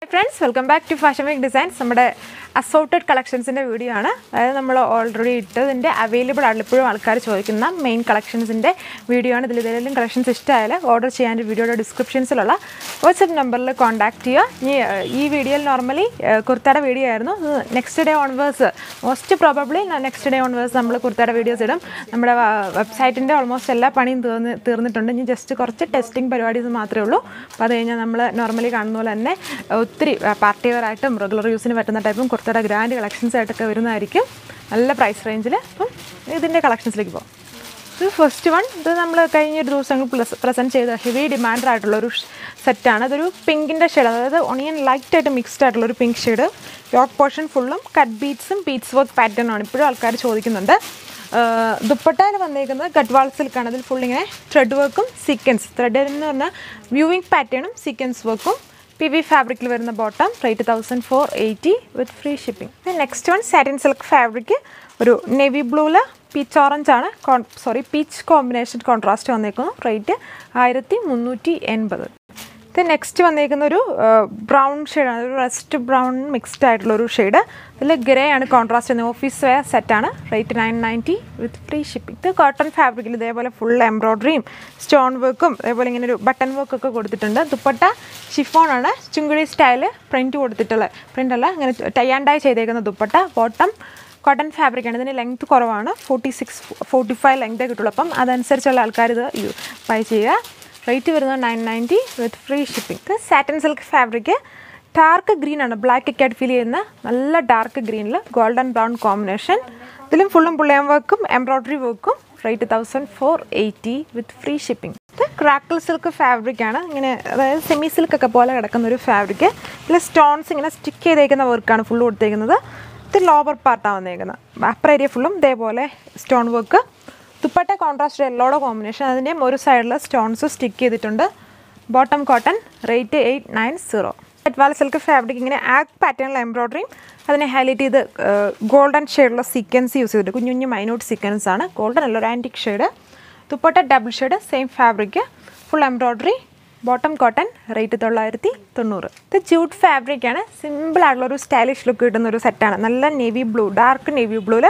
friends welcome back to fashion week designs നമ്മുടെ assorted കളക്ഷൻസിൻ്റെ video ആണ് അതായത് നമ്മൾ ഓൾറെഡി ഇട്ടതിൻ്റെ അവൈലബിൾ ആണ് ഇപ്പോഴും ആൾക്കാർ ചോദിക്കുന്ന മെയിൻ കളക്ഷൻസിൻ്റെ വീഡിയോ ആണ് ഇതിൽ ഏതെങ്കിലും കളക്ഷൻസ് ഇഷ്ടമായാൽ ഓർഡർ ചെയ്യാൻ വീഡിയോയുടെ ഡിസ്ക്രിപ്ഷൻസിലുള്ള വാട്സപ്പ് നമ്പറിൽ കോൺടാക്ട് ചെയ്യുക ഇനി ഏഹ്, ഈ വീഡിയോയിൽ നോർമലി കുർത്തയുടെ വീഡിയോ ആയിരുന്നു next day onwards most probably next day onwards നമ്മൾ കുർത്തയുടെ വീഡിയോസ് ഇടും നമ്മുടെ വെബ്സൈറ്റിൻ്റെ ഓൾമോസ്റ്റ് എല്ലാ പണിയും തീർന്ന് തീർന്നിട്ടുണ്ട് ഇനി ജസ്റ്റ് കുറച്ച് ടെസ്റ്റിംഗ് പരിപാടീസ് മാത്രമേ ഉള്ളൂ അപ്പോൾ അത് കഴിഞ്ഞാൽ നമ്മൾ നോർമലി കാണുന്ന പോലെ തന്നെ ഒത്തിരി പാർട്ടി വെയർ ആയിട്ടും റെഗുലർ യൂസിന് പറ്റുന്ന ടൈപ്പും കുർത്തയുടെ ഗ്രാൻഡ് കളക്ഷൻസ് ആയിട്ടൊക്കെ വരുന്നതായിരിക്കും നല്ല പ്രൈസ് റേഞ്ചിൽ അപ്പം ഇതിൻ്റെ കളക്ഷൻസിലേക്ക് പോകും ഇത് ഫസ്റ്റ് വൺ ഇത് നമ്മൾ കഴിഞ്ഞൊരു ദിവസങ്ങൾ പ്ലസ് പ്രസൻറ്റ് ചെയ്ത ഹെവി ഡിമാൻഡ് ആയിട്ടുള്ള ഒരു സെറ്റാണ് ഇതൊരു പിങ്കിൻ്റെ ഷെയ്ഡ് അതായത് ഒണിയൻ ലൈറ്റ് ആയിട്ട് മിക്സ്ഡ് ആയിട്ടുള്ള ഒരു പിങ്ക് ഷെയ്ഡ് യോക്ക് പോർഷൻ ഫുള്ളും കട്ട് ബീറ്റ്സും ബീറ്റ്സ് വർക്ക് പാറ്റേൺ ആണ് ഇപ്പോഴും ആൾക്കാർ ചോദിക്കുന്നുണ്ട് ദുപ്പട്ടയിൽ വന്നേക്കുന്നത് ഗഡ്വാൾ സിൽക്കാണ് അതിൽ ഫുൾ ഇങ്ങനെ ത്രെഡ് വർക്കും സീക്വൻസ് ത്രെഡ് എന്ന് പറഞ്ഞാൽ വ്യൂവിങ് പാറ്റേണും സീക്വൻസ് വർക്കും പി വി ഫാബ്രിക്കിൽ വരുന്ന bottom rate thousand four eighty with free shipping next one satin silk fabric ഒരു നെവി ബ്ലൂവിൽ പീച്ച് ഓറഞ്ച് ആണ് സോറി പീച്ച് കോമ്പിനേഷൻ കോൺട്രാസ്റ്റ് വന്നേക്കുന്നു റേറ്റ് ആയിരത്തി മുന്നൂറ്റി എൺപത് ഇത് നെക്സ്റ്റ് വന്നേക്കുന്ന ഒരു ബ്രൗൺ ഷെയ്ഡാണ് ഒരു റെസ്റ്റ് ബ്രൗൺ മിക്സ്ഡ് ആയിട്ടുള്ള ഒരു ഷെയ്ഡ് ഇതിൽ ഗ്രേ ആണ് കോൺട്രാസ്റ്റ് ചെയ്യുന്നത് ഓഫീസ് വെയർ സെറ്റാണ് rate nine ninety with free shipping ഇത് കോട്ടൺ ഫാബ്രിക്കിൽ ഇതേപോലെ ഫുൾ എംബ്രോയ്ഡറിയും സ്റ്റോൺ വർക്കും അതേപോലെ ഇങ്ങനെ ഒരു ബട്ടൺ വർക്കൊക്കെ കൊടുത്തിട്ടുണ്ട് ദുപ്പട്ട ഷിഫോൺ ആണ് ചുങ്കുടി സ്റ്റൈല് പ്രിൻറ്റ് കൊടുത്തിട്ടുള്ള പ്രിൻ്റ് അല്ല ഇങ്ങനെ ടൈ ആൻഡ് ഡൈ ചെയ്തേക്കുന്ന ദുപ്പട്ട ബോട്ടം കോട്ടൺ ഫാബ്രിക് ആണ് ഇതിന് ലെങ്ത് കുറവാണ് ഫോർട്ടി സിക്സ് ഫോർട്ടി ഫൈവ് ലെങ്തേ കിട്ടുള്ളൂ അപ്പം അതനുസരിച്ചുള്ള ആൾക്കാർ ഇത് ബൈ ചെയ്യുക റേറ്റ് വരുന്നത് nine ninety with free shipping ഇത് satin silk fabric dark green ആണ് ബ്ലാക്ക് ഒക്കെ ആയിട്ട് ഫീൽ ചെയ്യുന്ന നല്ല ഡാർക്ക് ഗ്രീനിൽ ഗോൾഡൻ ബ്രൗൺ കോമ്പിനേഷൻ ഇതിലും ഫുള്ളും പുള്ളിയം വർക്കും എംബ്രോയ്ഡറി വർക്കും rate thousand four eighty with free shipping ഇത് ക്രാക്കിൾ സിൽക്ക് ഫാബ്രിക് ആണ് ഇങ്ങനെ അതായത് സെമി സിൽക്ക് ഒക്കെ പോലെ കിടക്കുന്ന ഒരു ഫാബ്രിക് ഇതിൽ സ്റ്റോൺസ് ഇങ്ങനെ സ്റ്റിക്ക് ചെയ്തേക്കുന്ന വർക്കാണ് ഫുള്ള് കൊടുത്തേക്കുന്നത് ഇത് ലോവർ പാർട്ടാണ് വന്നേക്കുന്നത് അപ്പർ ഏരിയ ഫുള്ളും ഇതേപോലെ സ്റ്റോൺ വർക്ക് ദുപ്പട്ട കോൺട്രാസ്റ്റ് യെല്ലോടെ കോമ്പിനേഷൻ അതിൻ്റെയും ഒരു സൈഡിൽ സ്റ്റോൺസ് സ്റ്റിക്ക് ചെയ്തിട്ടുണ്ട് bottom cotton rate eight nine zero അറ്റ്വാല സിൽക്ക് ഫാബ്രിക് ഇങ്ങനെ ആഗ് പാറ്റേണിൽ എംബ്രോയ്ഡറിയും അതിനെ ഹൈലൈറ്റ് ചെയ്ത് ഗോൾഡൻ ഷെയ്ഡുള്ള സീക്വൻസ് യൂസ് ചെയ്തിട്ട് കുഞ്ഞു കുഞ്ഞു മൈനോട്ട് സീക്വൻസ് ആണ് ഗോൾഡൻ അല്ല ഒരു antique shade dupatta double shade same fabric full embroidery bottom cotton rate തൊള്ളായിരത്തി തൊണ്ണൂറ് ഇത് ജൂട്ട് ഫാബ്രിക് ആണ് സിമ്പിൾ ആയിട്ടുള്ള ഒരു സ്റ്റൈലിഷ് ലുക്ക് കിട്ടുന്ന ഒരു സെറ്റാണ് നല്ല നേവി ബ്ലൂ ഡാർക്ക് നേവി ബ്ലൂവിൽ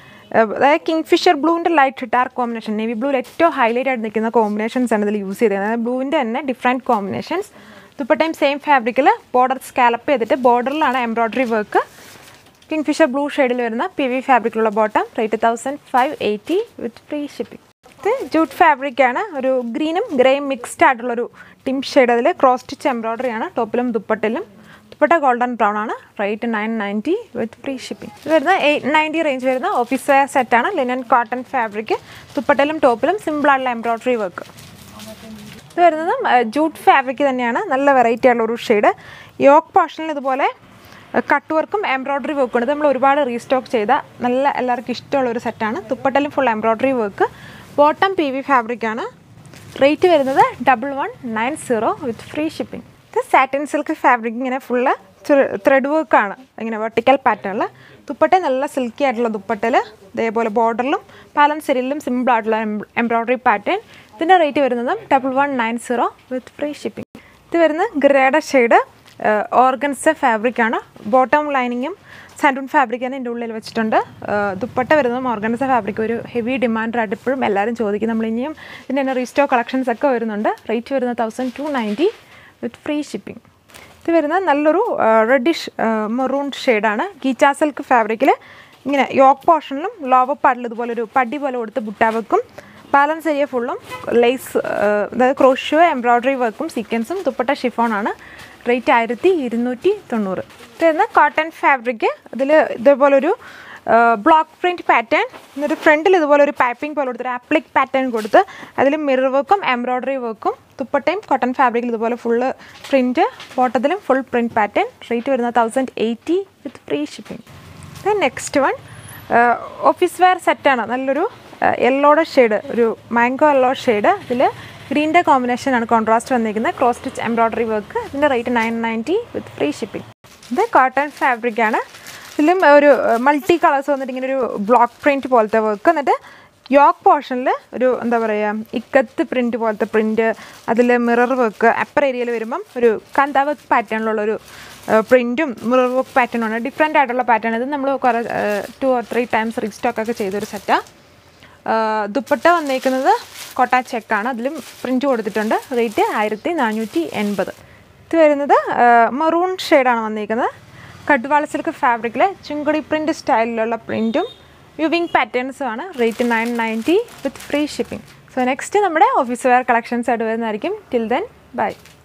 അതായത് കിങ് ഫിഷർ ബ്ലൂവിൻ്റെ ലൈറ്റ് ഡാർക്ക് കോമ്പിനേഷൻ നേവി ബ്ലൂവിൽ ഏറ്റവും ഹൈലൈറ്റ് ആയിട്ട് നിൽക്കുന്ന കോമ്പിനേഷൻസ് ആണ് ഇതിൽ യൂസ് ചെയ്തത് അതായത് ബ്ലൂവിൻ്റെ തന്നെ ഡിഫറെൻറ്റ് കോമ്പിനേഷൻസ് ദുപ്പട്ടയും സെയിം ഫാബ്രിക്കിൽ ബോർഡർ സ്കാലപ്പ് ചെയ്തിട്ട് ബോർഡറിലാണ് embroidery work kingfisher blue ഷെയ്ഡിൽ വരുന്ന പി വി ഫാബ്രിക്കിലുള്ള bottom rate thousand five eighty with free shipping ഇത് ജൂട്ട് ഫാബ്രിക് ആണ് ഒരു ഗ്രീനും ഗ്രേയും മിക്സ്ഡ് ആയിട്ടുള്ളൊരു ടിം ഷെയ്ഡ് അതിൽ ക്രോസ് സ്റ്റിച്ച് എംബ്രോയ്ഡറി ആണ് ടോപ്പിലും ദുപ്പട്ടിലും ദുപ്പട്ട ഗോൾഡൻ ബ്രൗൺ ആണ് rate nine ninety with free shipping ഇത് വരുന്ന എയ്റ്റ് നയൻറ്റി റേഞ്ച് വരുന്ന ഓഫീസ് വെയർ സെറ്റാണ് ലിനൻ കോട്ടൺ ഫാബ്രിക് ദുപ്പട്ടയിലും ടോപ്പിലും സിമ്പിളായിട്ടുള്ള എംബ്രോയ്ഡറി വർക്ക് ഇത് വരുന്നതും ജൂട്ട് ഫാബ്രിക് തന്നെയാണ് നല്ല വെറൈറ്റി ആയിട്ടുള്ള ഒരു ഷെയ്ഡ് യോക്ക് പോർഷനിൽ ഇതുപോലെ കട്ട് വർക്കും എംബ്രോയ്ഡറി വർക്കും ഉണ്ട് ഇത് നമ്മൾ ഒരുപാട് റീസ്റ്റോക്ക് ചെയ്ത നല്ല എല്ലാവർക്കും ഇഷ്ടമുള്ള ഒരു സെറ്റാണ് തുപ്പട്ടലും full embroidery work bottom P V fabric ആണ് റേറ്റ് വരുന്നത് double one nine zero with free shipping ഇത് സാറ്റിൻ സിൽക്ക് ഫാബ്രിക് ഇങ്ങനെ ഫുള്ള് ത്രെഡ് വർക്കാണ് ഇങ്ങനെ വെർട്ടിക്കൽ പാറ്റേണിൽ ദുപ്പട്ട നല്ല സിൽക്കി ആയിട്ടുള്ള ദുപ്പട്ടയിൽ ഇതേപോലെ ബോർഡറിലും പാലൻസെരിലും സിമ്പിൾ ആയിട്ടുള്ള എംബ്രോയ്ഡറി പാറ്റേൺ ഇതിൻ്റെ റേറ്റ് വരുന്നത് double one nine zero with free shipping ഇത് വരുന്ന ഗ്രേഡ ഷെയ്ഡ് ഓർഗൻസ ഫാബ്രിക് ആണ് ബോട്ടം ലൈനിങ്ങും സാൻഡൂൺ ഫാബ്രിക് തന്നെ ഇതിൻ്റെ ഉള്ളിൽ വെച്ചിട്ടുണ്ട് ഏഹ് ദുപ്പട്ട വരുന്നത് ഓർഗൻസ ഫാബ്രിക് ഒരു ഹെവി ഡിമാൻഡായിട്ട് ഇപ്പോഴും എല്ലാവരും ചോദിക്കും നമ്മൾ ഇനിയും ഇതിൻ്റെ തന്നെ റീസ്റ്റോ കളക്ഷൻസ് ഒക്കെ വരുന്നുണ്ട് റേറ്റ് വരുന്നത് thousand two ninety with free shipping ഇത് വരുന്നത് നല്ലൊരു റെഡിഷ് മെറൂൺ ഷെയ്ഡാണ് ഗീച്ച സിൽക്ക് ഫാബ്രിക്കിൽ ഇങ്ങനെ യോക്ക് പോർഷനിലും ലോവർ പാർട്ടിൽ ഇതുപോലെ ഒരു പടി പോലെ കൊടുത്ത് ബുട്ടാവക്കും ബാലൻസ് ഏരിയ ഫുള്ളും ലേസ് അതായത് ക്രോഷ്യോ എംബ്രോയ്ഡറി വർക്കും സീക്വൻസും ദുപ്പട്ട ഷിഫോൺ ആണ് റേറ്റ് ആയിരത്തി ഇരുന്നൂറ്റി തൊണ്ണൂറ് ഇത് വരുന്ന കോട്ടൺ ഫാബ്രിക് ഇതിൽ ഇതേപോലൊരു ബ്ലോക്ക് പ്രിൻറ്റ് പാറ്റേൺ എന്നിട്ട് ഫ്രണ്ടിൽ ഇതുപോലെ ഒരു പൈപ്പിംഗ് പോലെ കൊടുത്തൊരു ആപ്ലിക് പാറ്റേൺ കൊടുത്ത് അതിൽ മിറർ വർക്കും എംബ്രോയ്ഡറി വർക്കും ദുപ്പട്ടയും കോട്ടൺ ഫാബ്രിക്കിൽ ഇതുപോലെ ഫുള്ള് പ്രിൻറ്റ് ബോട്ടത്തിലും ഫുൾ പ്രിൻറ്റ് പാറ്റേൺ റേറ്റ് വരുന്നത് thousand eighty with free shipping then next one office wear സെറ്റാണ് നല്ലൊരു യെല്ലോയുടെ ഷെയ്ഡ് ഒരു മാംഗോ യെല്ലോ ഷെയ്ഡ് ഇതിൽ ഗ്രീൻ്റെ കോമ്പിനേഷനാണ് കോൺട്രാസ്റ്റ് വന്നിരിക്കുന്നത് ക്രോസ് സ്റ്റിച്ച് എംബ്രോയ്ഡറി വർക്ക് ഇതിൻ്റെ rate nine ninety with free shipping ഇത് കോട്ടൺ ഫാബ്രിക് ആണ് ഇതിലും ഒരു മൾട്ടി കളേഴ്സ് വന്നിട്ട് ഇങ്ങനെ ഒരു ബ്ലോക്ക് പ്രിൻറ്റ് പോലത്തെ വർക്ക് എന്നിട്ട് യോക്ക് പോർഷനിൽ ഒരു എന്താ പറയുക ഇക്കത്ത് പ്രിൻറ്റ് പോലത്തെ പ്രിൻറ്റ് അതിൽ മിറർ വർക്ക് അപ്പർ ഏരിയയിൽ വരുമ്പം ഒരു കന്താ വർക്ക് പാറ്റേണിലുള്ള ഒരു പ്രിൻറ്റും മിറർ വർക്ക് പാറ്റേണും ആണ് ഡിഫറെൻ്റ് ആയിട്ടുള്ള പാറ്റേൺ ഇത് നമ്മൾ കുറേ two or three times restock ഒക്കെ ചെയ്തൊരു സെറ്റാണ് ദുപ്പട്ട വന്നേക്കുന്നത് കോട്ട ചെക്കാണ് അതിലും പ്രിൻറ്റ് കൊടുത്തിട്ടുണ്ട് റേറ്റ് ആയിരത്തി നാനൂറ്റി എൺപത് ഇത് വരുന്നത് മറൂൺ ഷെയ്ഡാണ് വന്നിരിക്കുന്നത് കഡ്വാള സിൽക്ക് ഫാബ്രിക്കിൽ ചുങ്കുടി പ്രിൻറ്റ് സ്റ്റൈലിലുള്ള പ്രിൻറ്റും വ്യൂവിങ് പാറ്റേൺസും ആണ് rate nine ninety with free shipping so next നമ്മുടെ ഓഫീസ് വെയർ കളക്ഷൻസ് ആയിട്ട് വരുന്നതായിരിക്കും ടിൽ ദെൻ ബൈ